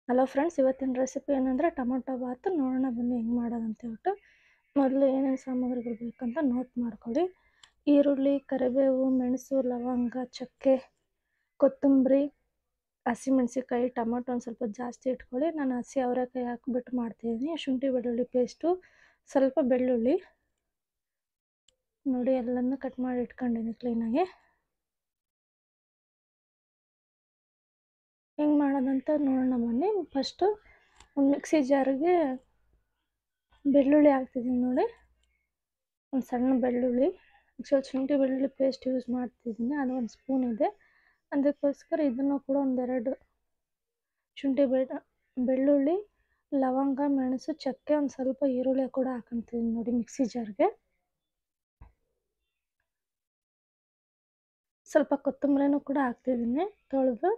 hello friends ಇವತ್ತಿನ recipe ಏನಂದರೆ tomato bath ನೋಡೋಣ ಬನ್ನಿ ಹೆಂಗೆ ಮಾಡೋದು ಅಂತ ಹೇಳ್ಬಿಟ್ಟು ಮೊದಲು ಏನೇನು ಸಾಮಗ್ರಿಗಳು ಬೇಕಂತ ನೋಟ್ ಮಾಡ್ಕೊಳ್ಳಿ ಈರುಳ್ಳಿ ಕರಿಬೇವು ಮೆಣಸು ಲವಂಗ ಚಕ್ಕೆ ಕೊತ್ತಂಬರಿ ಹಸಿಮೆಣ್ಸಿಕಾಯಿ ಟೊಮೊಟೊ ಒಂದು ಸ್ವಲ್ಪ ಜಾಸ್ತಿ ಇಟ್ಕೊಳ್ಳಿ ನಾನು ಹಸಿ ಅವರೆಕಾಯಿ ಹಾಕ್ಬಿಟ್ಟು ಮಾಡ್ತಿದ್ದೀನಿ ಶುಂಠಿ ಬೆಳ್ಳುಳ್ಳಿ ಪೇಸ್ಟು ಸ್ವಲ್ಪ ಬೆಳ್ಳುಳ್ಳಿ ನೋಡಿ ಎಲ್ಲನೂ ಕಟ್ ಮಾಡಿ ಇಟ್ಕೊಂಡಿದ್ದೀನಿ ಕ್ಲೀನಾಗಿ ಹೆಂಗೆ ಮಾಡೋದಂತ ನೋಡೋಣ ಬನ್ನಿ ಫಸ್ಟು ಒಂದು ಮಿಕ್ಸಿ ಜಾರಿಗೆ ಬೆಳ್ಳುಳ್ಳಿ ಹಾಕ್ತಿದ್ದೀನಿ ನೋಡಿ ಒಂದು ಸಣ್ಣ ಬೆಳ್ಳುಳ್ಳಿ ಸ್ವಲ್ಪ ಶುಂಠಿ ಬೆಳ್ಳುಳ್ಳಿ ಪೇಸ್ಟ್ ಯೂಸ್ ಮಾಡ್ತಿದ್ದೀನಿ ಅದು ಒಂದು ಸ್ಪೂನ್ ಇದೆ ಅದಕ್ಕೋಸ್ಕರ ಇದನ್ನು ಕೂಡ ಒಂದೆರಡು ಶುಂಠಿ ಬೆಳ್ಳ ಬೆಳ್ಳುಳ್ಳಿ ಲವಂಗ ಮೆಣಸು ಚಕ್ಕೆ ಒಂದು ಸ್ವಲ್ಪ ಈರುಳ್ಳಿ ಕೂಡ ಹಾಕೊಂತಿದ್ದೀನಿ ನೋಡಿ ಮಿಕ್ಸಿ ಜಾರ್ಗೆ ಸ್ವಲ್ಪ ಕೊತ್ತಂಬರಿನೂ ಕೂಡ ಹಾಕ್ತಿದ್ದೀನಿ ತೊಳೆದು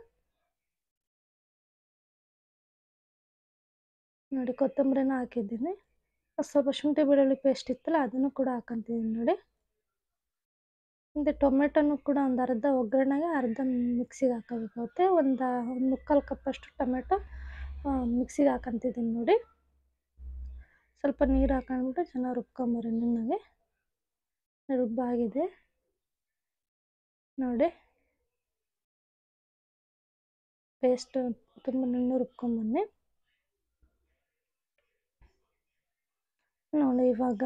ನೋಡಿ ಕೊತ್ತಂಬರಿನೂ ಹಾಕಿದ್ದೀನಿ ಸ್ವಲ್ಪ ಶುಂಠಿ ಬೆಳ್ಳುಳ್ಳಿ ಪೇಸ್ಟ್ ಇತ್ತಲ್ಲ ಅದನ್ನು ಕೂಡ ಹಾಕೊಂತಿದ್ದೀನಿ ನೋಡಿ ಮತ್ತು ಟೊಮೆಟೊನು ಕೂಡ ಒಂದು ಅರ್ಧ ಒಗ್ಗರಣೆಗೆ ಅರ್ಧ ಮಿಕ್ಸಿಗೆ ಹಾಕೋಬೇಕಾಗುತ್ತೆ ಒಂದು ಒಂದು ಮುಕ್ಕಾಲು ಕಪ್ಪಷ್ಟು ಟೊಮೆಟೊ ಮಿಕ್ಸಿಗೆ ಹಾಕೊಂತಿದ್ದೀನಿ ನೋಡಿ ಸ್ವಲ್ಪ ನೀರು ಹಾಕೊಂಡ್ಬಿಟ್ಟು ಚೆನ್ನಾಗಿ ರುಬ್ಕೊಂಬರಿ ನುಣ್ಣಗೆ ರುಬ್ಬಾಗಿದೆ ನೋಡಿ ಪೇಸ್ಟ್ ತುಂಬ ನುಣ್ಣು ರುಬ್ಕೊಂಬನ್ನಿ ನೋಡಿ ಇವಾಗ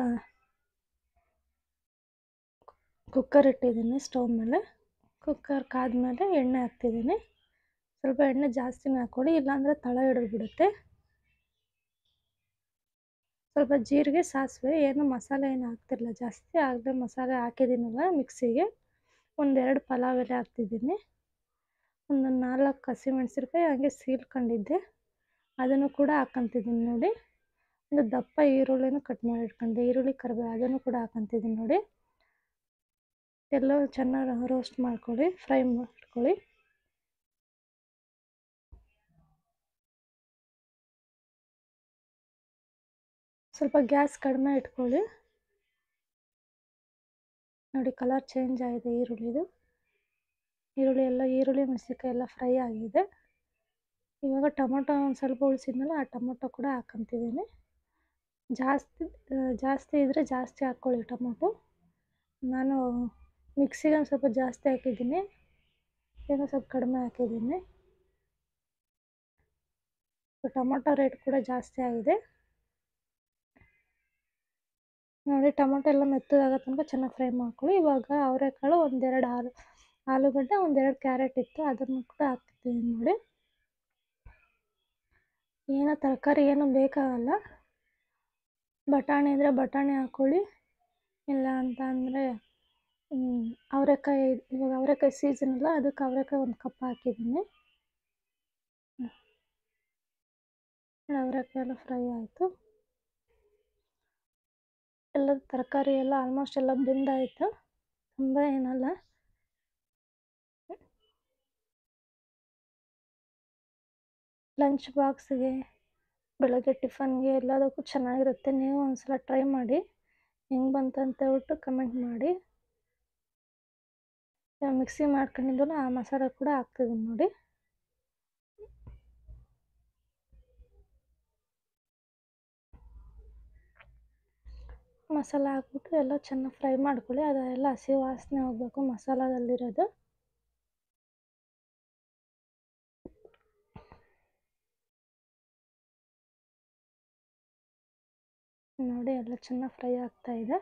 ಕುಕ್ಕರ್ ಇಟ್ಟಿದ್ದೀನಿ ಸ್ಟವ್ ಮೇಲೆ ಕುಕ್ಕರ್ ಕಾದ್ಮೇಲೆ ಎಣ್ಣೆ ಹಾಕ್ತಿದ್ದೀನಿ ಸ್ವಲ್ಪ ಎಣ್ಣೆ ಜಾಸ್ತಿನೇ ಹಾಕ್ಕೊಳ್ಳಿ ಇಲ್ಲಾಂದರೆ ತಳ ಹಿಡಿದ್ಬಿಡುತ್ತೆ ಸ್ವಲ್ಪ ಜೀರಿಗೆ ಸಾಸಿವೆ ಏನು ಮಸಾಲೆ ಏನು ಹಾಕ್ತಿರಲಿಲ್ಲ ಜಾಸ್ತಿ ಆಗಲೇ ಮಸಾಲೆ ಹಾಕಿದ್ದೀನಲ್ಲ ಮಿಕ್ಸಿಗೆ ಒಂದೆರಡು ಪಲಾವ್ ಎಲೆ ಹಾಕ್ತಿದ್ದೀನಿ ಒಂದು ನಾಲ್ಕು ಹಸಿಮೆಣ್ಸಿನ್ಕಾಯಿ ಹಾಗೆ ಸೀಲ್ಕೊಂಡಿದ್ದೆ ಅದನ್ನು ಕೂಡ ಹಾಕ್ಕೊಂತಿದ್ದೀನಿ ನೋಡಿ ಒಂದು ದಪ್ಪ ಈರುಳ್ಳಿನೂ ಕಟ್ ಮಾಡಿ ಇಟ್ಕೊಂಡೆ ಈರುಳ್ಳಿ ಕರಿಬೇವು ಅದನ್ನು ಕೂಡ ಹಾಕ್ಕೊಂತಿದ್ದೀನಿ ನೋಡಿ ಎಲ್ಲ ಚೆನ್ನಾಗಿ ರೋಸ್ಟ್ ಮಾಡ್ಕೊಳ್ಳಿ ಫ್ರೈ ಮಾಡ್ಕೊಳ್ಳಿ ಸ್ವಲ್ಪ ಗ್ಯಾಸ್ ಕಡಿಮೆ ಇಟ್ಕೊಳ್ಳಿ ನೋಡಿ ಕಲರ್ ಚೇಂಜ್ ಆಗಿದೆ ಈರುಳ್ಳಿದು ಈರುಳ್ಳಿ ಎಲ್ಲ ಈರುಳ್ಳಿ ಮೆಣಸಿನ್ಕಾಯಿ ಎಲ್ಲ ಫ್ರೈ ಆಗಿದೆ ಇವಾಗ ಟೊಮೊಟೊ ಒಂದು ಸ್ವಲ್ಪ ಉಳಿಸಿದ್ನಲ್ಲ ಆ ಟೊಮೊಟೊ ಕೂಡ ಹಾಕ್ಕೊಂತಿದ್ದೀನಿ ಜಾಸ್ತಿ ಜಾಸ್ತಿ ಇದ್ದರೆ ಜಾಸ್ತಿ ಹಾಕ್ಕೊಳ್ಳಿ ಟೊಮೊಟೊ ನಾನು ಮಿಕ್ಸಿಗೆ ಒಂದು ಸ್ವಲ್ಪ ಜಾಸ್ತಿ ಹಾಕಿದ್ದೀನಿ ಏನೋ ಸ್ವಲ್ಪ ಕಡಿಮೆ ಹಾಕಿದ್ದೀನಿ ಟೊಮೊಟೊ ರೇಟ್ ಕೂಡ ಜಾಸ್ತಿ ಆಗಿದೆ ನೋಡಿ ಟೊಮೊಟೊ ಎಲ್ಲ ಮೆತ್ತಗಾಗೋ ತನಕ ಚೆನ್ನಾಗಿ ಫ್ರೈ ಮಾಡ್ಕೊಳ್ಳಿ ಇವಾಗ ಅವರೆಕಾಳು ಒಂದೆರಡು ಆಲು ಆಲೂಗಡ್ಡೆ ಒಂದೆರಡು ಕ್ಯಾರೆಟ್ ಇತ್ತು ಅದನ್ನು ಕೂಡ ಹಾಕ್ತಿದ್ದೀನಿ ನೋಡಿ ಏನೋ ತರಕಾರಿ ಏನೂ ಬೇಕಾಗಲ್ಲ ಬಟಾಣಿ ಇದ್ದರೆ ಬಟಾಣಿ ಹಾಕ್ಕೊಳ್ಳಿ ಇಲ್ಲ ಅಂತ ಅಂದರೆ ಅವರೆಕಾಯಿ ಇವಾಗ ಅವರೆಕಾಯಿ ಸೀಸನ್ ಅಲ್ಲ ಅದಕ್ಕೆ ಅವರೆಕಾಯಿ ಒಂದು ಕಪ್ ಹಾಕಿದ್ದೀನಿ ಅವರೆಕಾಯಿ ಎಲ್ಲ ಫ್ರೈ ಆಯಿತು ಎಲ್ಲ ತರಕಾರಿ ಎಲ್ಲ ಆಲ್ಮೋಸ್ಟ್ ಎಲ್ಲ ಬೆಂದಾಯಿತು ತುಂಬ ಏನಲ್ಲ ಲಂಚ್ ಬಾಕ್ಸಿಗೆ ಬೆಳಗ್ಗೆ ಟಿಫನ್ಗೆ ಎಲ್ಲದಕ್ಕೂ ಚೆನ್ನಾಗಿರುತ್ತೆ ನೀವು ಒಂದ್ಸಲ ಟ್ರೈ ಮಾಡಿ ಹೆಂಗೆ ಬಂತು ಅಂತ ಹೇಳ್ಬಿಟ್ಟು ಕಮೆಂಟ್ ಮಾಡಿ ಮಿಕ್ಸಿ ಮಾಡ್ಕೊಂಡಿದ್ದಲ್ಲ ಆ ಮಸಾಲೆ ಕೂಡ ಹಾಕ್ತಿದ್ದೀನಿ ನೋಡಿ ಮಸಾಲ ಹಾಕ್ಬಿಟ್ಟು ಎಲ್ಲ ಚೆನ್ನಾಗಿ ಫ್ರೈ ಮಾಡ್ಕೊಳ್ಳಿ ಅದೆಲ್ಲ ಹಸಿ ವಾಸನೆ ಹೋಗಬೇಕು ಮಸಾಲದಲ್ಲಿರೋದು ನೋಡಿ ಎಲ್ಲ ಚೆನ್ನಾಗಿ ಫ್ರೈ ಆಗ್ತಾ ಇದೆ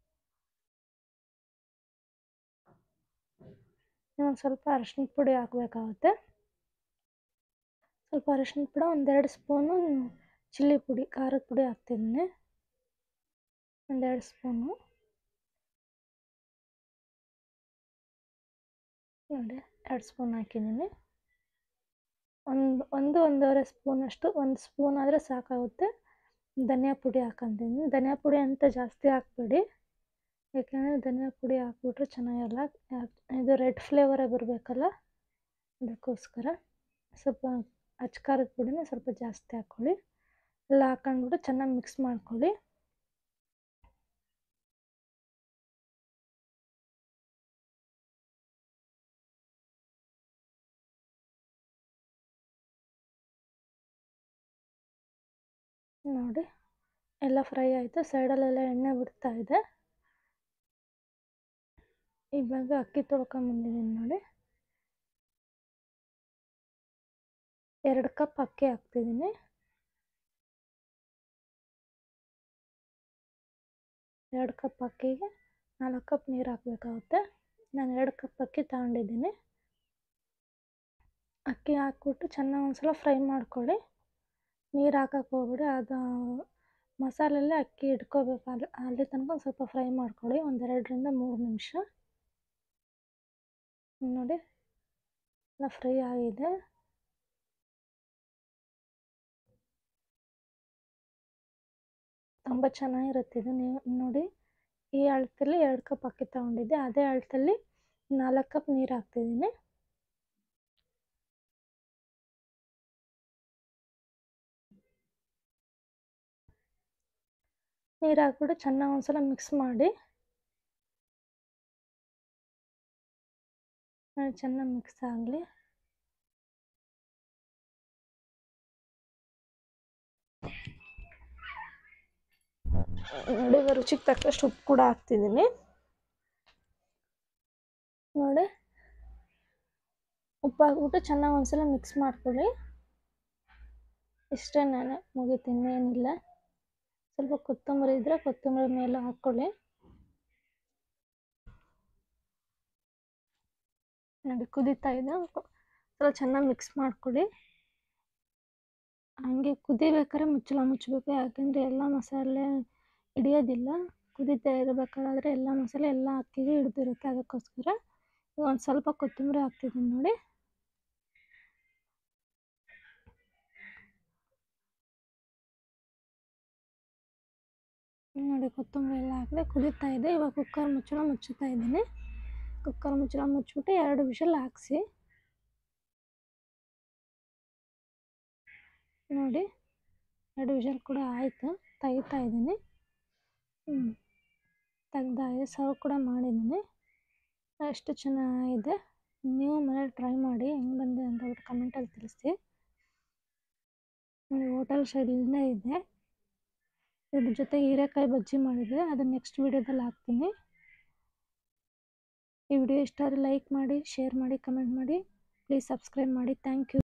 ಇನ್ನೊಂದು ಸ್ವಲ್ಪ ಅರಿಶಿನ ಪುಡಿ ಹಾಕಬೇಕಾಗುತ್ತೆ ಸ್ವಲ್ಪ ಅರಿಶಿನ ಪುಡಿ ಒಂದೆರಡು ಸ್ಪೂನು ಚಿಲ್ಲಿ ಪುಡಿ ಖಾರದ ಪುಡಿ ಹಾಕ್ತಿದ್ದೀನಿ ಒಂದೆರಡು ಸ್ಪೂನು ನೋಡಿ ಎರಡು ಸ್ಪೂನ್ ಹಾಕಿದ್ದೀನಿ ಒಂದು ಒಂದು ಒಂದೂವರೆ ಸ್ಪೂನಷ್ಟು ಒಂದು ಸ್ಪೂನ್ ಆದರೆ ಸಾಕಾಗುತ್ತೆ ಧನಿಯಾ ಪುಡಿ ಹಾಕೊಂತೀನಿ ಧನಿಯಾ ಪುಡಿ ಅಂತ ಜಾಸ್ತಿ ಹಾಕ್ಬೇಡಿ ಯಾಕೆಂದರೆ ಧನಿಯಾ ಪುಡಿ ಹಾಕ್ಬಿಟ್ರೆ ಚೆನ್ನಾಗಿರಲ್ಲ ಇದು ರೆಡ್ ಫ್ಲೇವರೇ ಬರಬೇಕಲ್ಲ ಅದಕ್ಕೋಸ್ಕರ ಸ್ವಲ್ಪ ಅಚ್ಚ ಖಾರದ ಪುಡಿನ ಸ್ವಲ್ಪ ಜಾಸ್ತಿ ಹಾಕ್ಕೊಳ್ಳಿ ಎಲ್ಲ ಹಾಕೊಂಡ್ಬಿಟ್ಟು ಚೆನ್ನಾಗಿ ಮಿಕ್ಸ್ ಮಾಡ್ಕೊಳ್ಳಿ ನೋಡಿ ಎಲ್ಲ ಫ್ರೈ ಆಯಿತು ಸೈಡಲ್ಲೆಲ್ಲ ಎಣ್ಣೆ ಬಿಡ್ತಾ ಇದೆ ಇವಾಗ ಅಕ್ಕಿ ತೊಳ್ಕೊಂಬಂದಿದ್ದೀನಿ ನೋಡಿ ಎರಡು ಕಪ್ ಅಕ್ಕಿ ಹಾಕ್ತಿದ್ದೀನಿ ಎರಡು ಕಪ್ ಅಕ್ಕಿಗೆ ನಾಲ್ಕು ಕಪ್ ನೀರು ಹಾಕಬೇಕಾಗುತ್ತೆ ನಾನು ಎರಡು ಕಪ್ ಅಕ್ಕಿ ತಗೊಂಡಿದ್ದೀನಿ ಅಕ್ಕಿ ಹಾಕ್ಬಿಟ್ಟು ಚೆನ್ನಾಗಿ ಒಂದು ಸಲ ಫ್ರೈ ಮಾಡ್ಕೊಳ್ಳಿ ನೀರು ಹಾಕಕ್ಕೆ ಹೋಗ್ಬಿಡಿ ಅದು ಮಸಾಲೆಲ್ಲೇ ಅಕ್ಕಿ ಹಿಡ್ಕೋಬೇಕು ಅಲ್ಲಿ ಅಲ್ಲಿ ತನಕ ಒಂದು ಸ್ವಲ್ಪ ಫ್ರೈ ಮಾಡ್ಕೊಳ್ಳಿ ಒಂದೆರಡರಿಂದ ಮೂರು ನಿಮಿಷ ನೋಡಿ ಎಲ್ಲ ಫ್ರೈ ಆಗಿದೆ ತುಂಬ ಚೆನ್ನಾಗಿರುತ್ತೆ ಇದು ನೀವು ನೋಡಿ ಈ ಅಳತೆಯಲ್ಲಿ ಎರಡು ಕಪ್ ಅಕ್ಕಿ ತೊಗೊಂಡಿದ್ದೆ ಅದೇ ಅಳತೆಯಲ್ಲಿ ನಾಲ್ಕು ಕಪ್ ನೀರು ಹಾಕ್ತಿದ್ದೀನಿ ನೀರು ಹಾಕ್ಬಿಟ್ಟು ಚೆನ್ನಾಗಿ ಒಂದ್ಸಲ ಮಿಕ್ಸ್ ಮಾಡಿ ಚೆನ್ನಾಗಿ ಮಿಕ್ಸ್ ಆಗಲಿ ನೋಡಿ ಈಗ ರುಚಿಗೆ ತಕ್ಕಷ್ಟು ಉಪ್ಪು ಕೂಡ ಹಾಕ್ತಿದ್ದೀನಿ ನೋಡಿ ಉಪ್ಪು ಹಾಕ್ಬಿಟ್ಟು ಚೆನ್ನಾಗಿ ಒಂದ್ಸಲ ಮಿಕ್ಸ್ ಮಾಡ್ಕೊಳ್ಳಿ ಇಷ್ಟೇ ನಾನು ಮುಗೀತು ಇನ್ನೇನಿಲ್ಲ ಸ್ವಲ್ಪ ಕೊತ್ತಂಬರಿ ಇದ್ದರೆ ಕೊತ್ತಂಬರಿ ಮೇಲೆ ಹಾಕ್ಕೊಳ್ಳಿ ನೋಡಿ ಕುದೀತಾ ಇದೆ ಸ್ವಲ್ಪ ಚೆನ್ನಾಗಿ ಮಿಕ್ಸ್ ಮಾಡ್ಕೊಳ್ಳಿ ಹಂಗೆ ಕುದಿಬೇಕಾದ್ರೆ ಮುಚ್ಚಳ ಮುಚ್ಚಬೇಕು ಯಾಕೆಂದರೆ ಎಲ್ಲ ಮಸಾಲೆ ಹಿಡಿಯೋದಿಲ್ಲ ಕುದೀತಾ ಇರಬೇಕಾದ್ರೆ ಎಲ್ಲ ಮಸಾಲೆ ಎಲ್ಲ ಅಕ್ಕಿಗೆ ಹಿಡ್ದಿರುತ್ತೆ ಅದಕ್ಕೋಸ್ಕರ ಒಂದು ಸ್ವಲ್ಪ ಕೊತ್ತಂಬರಿ ಹಾಕ್ತಿದ್ದೀನಿ ನೋಡಿ ನೋಡಿ ಕೊತ್ತಂಬರಿ ಎಲ್ಲ ಹಾಕಿದೆ ಕುದೀತಾ ಇದೆ ಇವಾಗ ಕುಕ್ಕರ್ ಮುಚ್ಚಳ ಮುಚ್ಚುತ್ತಾ ಇದ್ದೀನಿ ಕುಕ್ಕರ್ ಮುಚ್ಚಳ ಮುಚ್ಚಿಬಿಟ್ಟು ಎರಡು ವಿಷಲ್ ಹಾಕ್ಸಿ ನೋಡಿ ಎರಡು ವಿಷಲ್ ಕೂಡ ಆಯಿತು ತೆಗಿತಾ ಇದ್ದೀನಿ ಹ್ಞೂ ತೆಗ್ದಾಗಿದೆ ಸರ್ವ್ ಕೂಡ ಮಾಡಿದ್ದೀನಿ ಎಷ್ಟು ಚೆನ್ನಾಗಿದೆ ನೀವು ಮನೇಲಿ ಟ್ರೈ ಮಾಡಿ ಹೆಂಗೆ ಬಂದಿದೆ ಅಂತ ಹೇಳ್ಬಿಟ್ಟು ಕಮೆಂಟಲ್ಲಿ ತಿಳಿಸಿ ಹೋಟೆಲ್ ಶೈಲಿಂದ ಇದೆ ಇದ್ರ ಜೊತೆ ಹೀರೆಕಾಯಿ ಬಜ್ಜಿ ಮಾಡಿದೆ ಅದನ್ನ ನೆಕ್ಸ್ಟ್ ವೀಡಿಯೋದಲ್ಲಿ ಹಾಕ್ತೀನಿ ಈ ವಿಡಿಯೋ ಇಷ್ಟ ಆದರೆ ಲೈಕ್ ಮಾಡಿ ಶೇರ್ ಮಾಡಿ ಕಮೆಂಟ್ ಮಾಡಿ ಪ್ಲೀಸ್ ಸಬ್ಸ್ಕ್ರೈಬ್ ಮಾಡಿ ಥ್ಯಾಂಕ್ ಯು